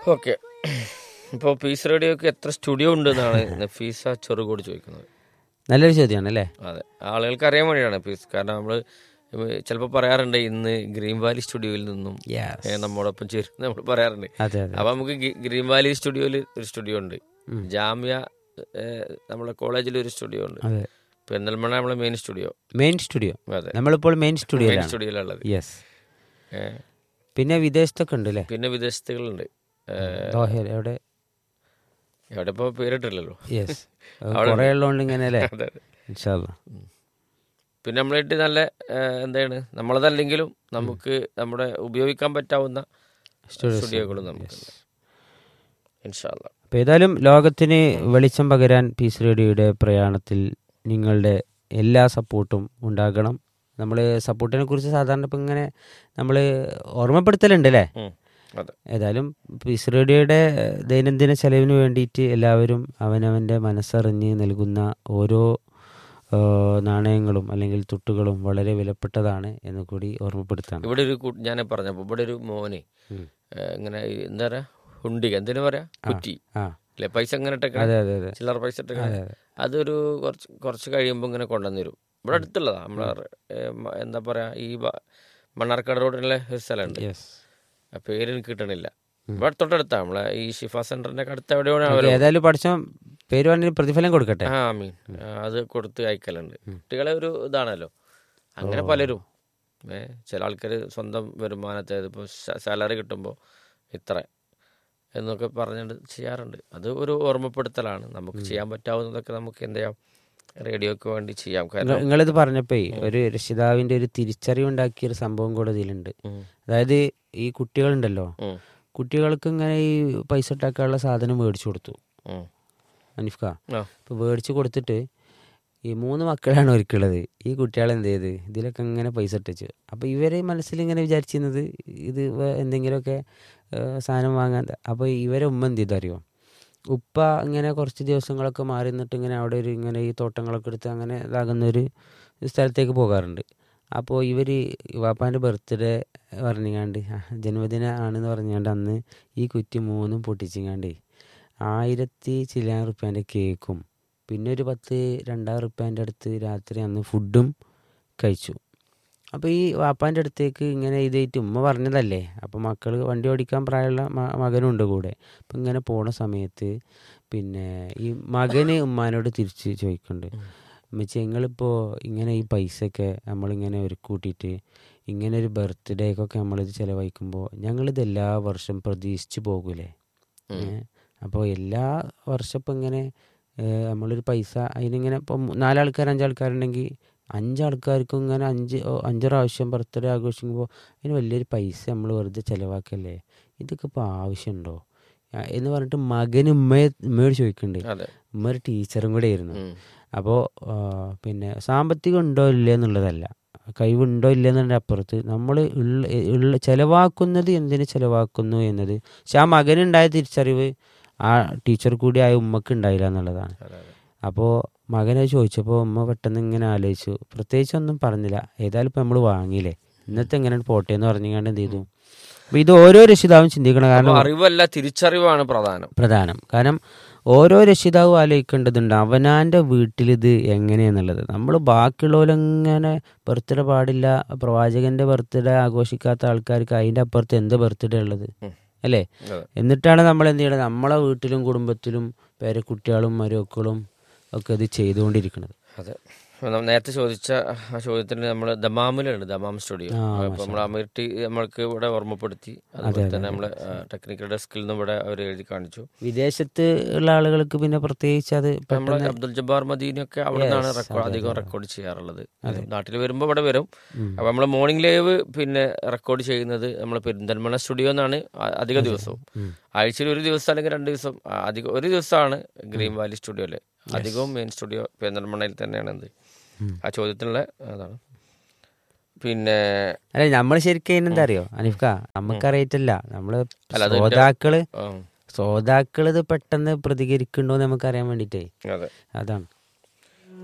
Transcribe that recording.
Okay ഇപ്പോൾ piece റേഡിയോക്ക് എത്ര studio ഉണ്ട് എന്നാണ് നഫീസ ചെറുകോട് ചോദിക്കുന്നത് നല്ലൊരു ചോദ്യമാണ് അല്ലേ അതെ ആളുകൾക്ക് അറിയാൻ വേണ്ടിയാണ് പീസ് കാരണം നമ്മൾ ചിലപ്പോൾ പറയാറുണ്ട് ഇന്ന് ഗ്രീൻ വാലി സ്റ്റുഡിയോയിൽ നിന്നും Yes. ഏ, നമ്മോടൊപ്പം ചേരും നമ്മൾ പറയാറുണ്ട് അതെ അതെ അപ്പൊ നമുക്ക് ഗി- ഗ്രീൻ വാലി സ്റ്റുഡിയോയിൽ ഒരു സ്റ്റുഡിയോ ഉണ്ട് ജാമ്യ ഏ, നമ്മളെ കോളേജിൽ ഒരു സ്റ്റുഡിയോ ഉണ്ട് അതെ പെരിന്തൽമണ്ണ നമ്മളെ മെയിൻ സ്റ്റുഡിയോ മെയിൻ സ്റ്റുഡിയോ അതെ നമ്മളിപ്പോൾ മെയിൻ മെയിൻ സ്റ്റുഡിയോയിലാണ് സ്റ്റുഡിയോയിലുള്ളത് യെസ് ഏ, പിന്നെ വിദേശത്തൊക്കെ ഉണ്ട് അല്ലേ പിന്നെ വിദേശത്തുകളുണ്ട് ഏ, ദോഹയിൽ എവിടെ എവിടെ ഇപ്പോൾ പേരിട്ടില്ലല്ലോ യെസ് കുറേ ഉള്ളതുകൊണ്ട് ഇങ്ങനെ അല്ലേ അതെ അതെ ഇൻഷാല്ലാ പിന്നെ നമ്മളായിട്ട് നല്ല ഏ, എന്താണ് നമ്മളതല്ലെങ്കിലും നമുക്ക് നമ്മുടെ ഉപയോഗിക്കാൻ പറ്റാവുന്ന Studios സ്റ്റുഡിയോകളും നമുക്കുണ്ട് ഇൻഷാല്ല അപ്പോൾ ഏതായാലും ലോകത്തിന് വെളിച്ചം പകരാൻ പീസ് റേഡിയോയുടെ പ്രയാണത്തിൽ നിങ്ങളുടെ എല്ലാ സപ്പോർട്ടും ഉണ്ടാകണം നമ്മൾ സപ്പോർട്ടിനെ കുറിച്ച് സാധാരണ ഇപ്പം ഇങ്ങനെ നമ്മൾ ഓർമ്മപ്പെടുത്തലുണ്ട് അല്ലേ അതെ ഏതായാലും പീസ് റേഡിയോയുടെ ദൈനംദിന ചെലവിന് വേണ്ടിയിട്ട് എല്ലാവരും അവനവൻ്റെ മനസ്സറിഞ്ഞ് നൽകുന്ന ഓരോ ആ, നാണയങ്ങളും അല്ലെങ്കിൽ തുട്ടുകളും വളരെ വിലപ്പെട്ടതാണ് എന്ന് കൂടി ഓർമ്മപ്പെടുത്താണ് ഇവിടെ ഒരു കു- ഞാൻ പറഞ്ഞപ്പോ ഇവിടെ ഒരു മോന് ഉം. ഏ, ഇങ്ങനെ ഈ എന്താ പറയാ ഹുണ്ടിക എന്തിനു പറയാ കുറ്റി ആ അല്ലെ പൈസ ഇങ്ങനെ ഇട്ടേക്കണ അതെ അതെ അതെ ചില്ലറ പൈസ ഇട്ടേക്കണ അതൊരു കുറച്ച് കുറച്ച് കഴിയുമ്പോൾ ഇങ്ങനെ കൊണ്ടുവന്നു തരും ഇവിടെ അടുത്തുള്ളതാ നമ്മളെ ഏ, മ- എന്താ പറയാ ഈ ബ- മണ്ണാർക്കാട് റോഡിലെ ഒരു സ്ഥലമുണ്ട് യെസ് ആ പേര് എനിക്ക് കിട്ടണില്ല ഇവിടെ തൊട്ടടുത്താ നമ്മളെ ഈ ഷിഫ സെന്ററിന്റെ ഒക്കെ അടുത്ത് എവിടെയാണ് അവര് ഏതായാലും പഠിച്ച പേര് പറഞ്ഞ പ്രതിഫലം കൊടുക്കട്ടെ ആ മീൻ അത് കൊടുത്ത് അയക്കലുണ്ട് കുട്ടികളെ ഒരു ഇതാണല്ലോ അങ്ങനെ പലരും ഏ ചില ആൾക്കാർ സ്വന്തം വരുമാനത്തെ ഇപ്പോൾ സാലറി കിട്ടുമ്പോൾ ഇത്ര എന്നൊക്കെ പറഞ്ഞിട്ട് ചെയ്യാറുണ്ട് അത് ഒരു ഓർമ്മപ്പെടുത്തലാണ് നമുക്ക് ചെയ്യാൻ പറ്റാവുന്നതൊക്കെ നമുക്ക് എന്ത് ചെയ്യാം റേഡിയോക്ക് വേണ്ടി ചെയ്യാം കാരണം നിങ്ങളിത് പറഞ്ഞപ്പോ ഒരു രക്ഷിതാവിന്റെ ഒരു തിരിച്ചറിവുണ്ടാക്കിയ ഒരു സംഭവം കൂടെ ഇതിലുണ്ട് ഉം. അതായത് ഈ കുട്ടികളുണ്ടല്ലോ ഉം. കുട്ടികൾക്ക് ഇങ്ങനെ ഈ പൈസ ഉണ്ടാക്കാനുള്ള സാധനം മേടിച്ചു കൊടുത്തു ഉം. അനിഫ്ക ആ. ഇപ്പൊ മേടിച്ചു കൊടുത്തിട്ട് ഈ മൂന്ന് മക്കളാണ് ഒരുക്കുള്ളത് ഈ കുട്ടികൾ എന്ത് ചെയ്ത് ഇതിലൊക്കെ ഇങ്ങനെ പൈസ ഇട്ടിച്ചു അപ്പൊ ഇവരെ മനസ്സിൽ ഇങ്ങനെ വിചാരിച്ചിരുന്നത് ഇത് വേ- എന്തെങ്കിലുമൊക്കെ ഏ, സാധനം വാങ്ങാൻ അപ്പോൾ ഇവരെ ഉമ്മ എന്ത് ചെയ്തു അറിയോ ഉപ്പ ഇങ്ങനെ കുറച്ച് ദിവസങ്ങളൊക്കെ മാറി നിന്നിട്ട് ഇങ്ങനെ അവിടെ ഒരു ഇങ്ങനെ ഈ തോട്ടങ്ങളൊക്കെ എടുത്ത് അങ്ങനെ ഇതാകുന്ന ഒരു സ്ഥലത്തേക്ക് പോകാറുണ്ട് അപ്പോൾ ഇവർ വാപ്പാൻ്റെ ബർത്ത്ഡേ പറഞ്ഞിങ്ങാണ്ട് ആ, ജന്മദിന ആണെന്ന് പറഞ്ഞാണ്ട് അന്ന് ഈ കുറ്റി മൂന്നും പൊട്ടിച്ചിങ്ങാണ്ട് ആയിരത്തി ചില്ലാൻ റുപ്യാൻ്റെ കേക്കും പിന്നെ ഒരു പത്ത് രണ്ടായിരം റുപ്യാൻ്റെ അടുത്ത് രാത്രി അന്ന് ഫുഡും കഴിച്ചു അപ്പോൾ ഈ വാപ്പാൻ്റെ അടുത്തേക്ക് ഇങ്ങനെ ഇതായിട്ട് ഉമ്മ പറഞ്ഞതല്ലേ അപ്പോൾ മക്കൾ വണ്ടി ഓടിക്കാൻ പ്രായമുള്ള മ- മകനുണ്ട് കൂടെ അപ്പം ഇങ്ങനെ പോണ സമയത്ത് പിന്നെ ഈ മകന് ഉമ്മാനോട് തിരിച്ച് ചോദിക്കുന്നുണ്ട് ഉമ്മച്ചി ഞങ്ങളിപ്പോൾ ഇങ്ങനെ ഈ പൈസയൊക്കെ നമ്മളിങ്ങനെ ഒരു കൂട്ടിയിട്ട് ഇങ്ങനെ ഒരു ബർത്ത്ഡേക്കൊക്കെ നമ്മളിത് ചിലവഴിക്കുമ്പോൾ ഞങ്ങളിത് എല്ലാ വർഷം പ്രതീക്ഷിച്ച് പോകൂലേ അപ്പോൾ എല്ലാ വർഷം ഇപ്പം ഇങ്ങനെ ഏഹ്, നമ്മളൊരു പൈസ അതിനിങ്ങനെ ഇപ്പം നാലാൾക്കാർ അഞ്ചാൾക്കാരുണ്ടെങ്കിൽ അഞ്ചാൾക്കാർക്കും ഇങ്ങനെ അഞ്ച് ഓ, അഞ്ച് പ്രാവശ്യം ബർത്ത്ഡേ ആഘോഷിക്കുമ്പോൾ അതിന് വലിയൊരു പൈസ നമ്മൾ വെറുതെ ചിലവാക്കല്ലേ ഇതൊക്കെ ഇപ്പോൾ ആവശ്യമുണ്ടോ ആ, എന്ന് പറഞ്ഞിട്ട് മകന് ഉമ്മയെ ഉമ്മയോട് ചോദിക്കുന്നുണ്ട് അതെ ഉമ്മ ഒരു ടീച്ചറും കൂടെ ആയിരുന്നു ഉം. അപ്പോൾ പിന്നെ സാമ്പത്തികം ഉണ്ടോ ഇല്ലേ എന്നുള്ളതല്ല കഴിവുണ്ടോ ഇല്ല എന്നതിൻ്റെ അപ്പുറത്ത് നമ്മൾ ഉള്ള ഉള്ള ചിലവാക്കുന്നത് എന്തിന് ചിലവാക്കുന്നു എന്നത് പക്ഷെ ആ മകനുണ്ടായ തിരിച്ചറിവ് ആ ടീച്ചർ കൂടി ആയ ഉമ്മക്ക് ഉണ്ടായില്ല എന്നുള്ളതാണ് അതെ അതെ അപ്പോൾ മകനെ ചോദിച്ചപ്പോൾ ഉമ്മ പെട്ടെന്ന് ഇങ്ങനെ ആലോചിച്ചു പ്രത്യേകിച്ചൊന്നും പറഞ്ഞില്ല ഏതായാലും ഇപ്പം നമ്മൾ വാങ്ങിയില്ലേ ഇന്നത്തെ എങ്ങനെ പോട്ടെ എന്ന് പറഞ്ഞുകൊണ്ട് എന്ത് ചെയ്തു അപ്പോൾ ഇത് ഓരോ രക്ഷിതാവും ചിന്തിക്കണം കാരണം അപ്പൊ അറിവല്ല തിരിച്ചറിവാണ് പ്രധാനം പ്രധാനം കാരണം ഓരോ രക്ഷിതാവും ആലോചിക്കേണ്ടതുണ്ട് അവനാൻ്റെ വീട്ടിലിത് എങ്ങനെയാന്നുള്ളത് നമ്മൾ ബാക്കിയുള്ളവരങ്ങനെ ബർത്ത്ഡേ പാടില്ല പ്രവാചകന്റെ ബർത്ത്ഡേ ആഘോഷിക്കാത്ത ആൾക്കാർക്ക് അതിൻ്റെ അപ്പുറത്ത് എന്ത് ബർത്ത്ഡേ ഉള്ളത് ഉം. അല്ലേ അതെ എന്നിട്ടാണ് നമ്മൾ എന്ത് ചെയ്യണത് നമ്മളെ വീട്ടിലും കുടുംബത്തിലും പേരക്കുട്ടികളും മരുമക്കളും ഒക്കെ ഇത് ചെയ്തുകൊണ്ടിരിക്കുന്നത് അതെ അപ്പൊ നമ്മ നേരത്തെ ചോദിച്ച ആ ചോദ്യത്തിന് നമ്മൾ ദമാമിലുണ്ട് ദമാം സ്റ്റുഡിയോ ആ, അപ്പൊ നമ്മൾ അമീർ ടി നമ്മൾക്ക് ഇവിടെ ഓർമ്മപ്പെടുത്തി അതുപോലെ തന്നെ നമ്മള് ടെക്നിക്കൽ ഡെസ്കിൽ നിന്ന് ഇവിടെ അവർ എഴുതി കാണിച്ചു വിദേശത്ത് ഉള്ള ആളുകൾക്ക് പിന്നെ പ്രത്യേകിച്ച് അത് നമ്മളെ അബ്ദുൽ ജബ്ബാർ മദീനൊക്കെ അവിടെ നിന്നാണ് റെക്കോർഡ് അധികം റെക്കോർഡ് ചെയ്യാറുള്ളത് നാട്ടിൽ വരുമ്പോൾ ഇവിടെ വരും അപ്പൊ നമ്മൾ മോർണിംഗ് ലൈവ് പിന്നെ റെക്കോർഡ് ചെയ്യുന്നത് നമ്മൾ പെരിന്തൽമണ്ണ സ്റ്റുഡിയോ എന്നാണ് ആ- അധിക ദിവസവും ആഴ്ചയിൽ ഒരു ദിവസം അല്ലെങ്കിൽ രണ്ട് ദിവസം ആ, അധികം ഒരു ദിവസമാണ് ഗ്രീൻ വാലി സ്റ്റുഡിയോയില് അധികവും മെയിൻ സ്റ്റുഡിയോ പെരിന്തൽമണ്ണയിൽ തന്നെയാണ് എന്ത് ആ ചോദ്യത്തിനുള്ള അതാണ് പിന്നെ അല്ല നമ്മൾ ശരിക്കും എന്താ അറിയോ അനിഫ്ക നമുക്കറിയിട്ടില്ല നമ്മള് അല്ല, അത് ശ്രോതാക്കള് ആ, ശ്രോതാക്കൾ ഇത് പെട്ടെന്ന് പ്രതികരിക്കണ്ടോ എന്ന് നമുക്കറിയാൻ വേണ്ടിട്ടേ അതെ അതാണ്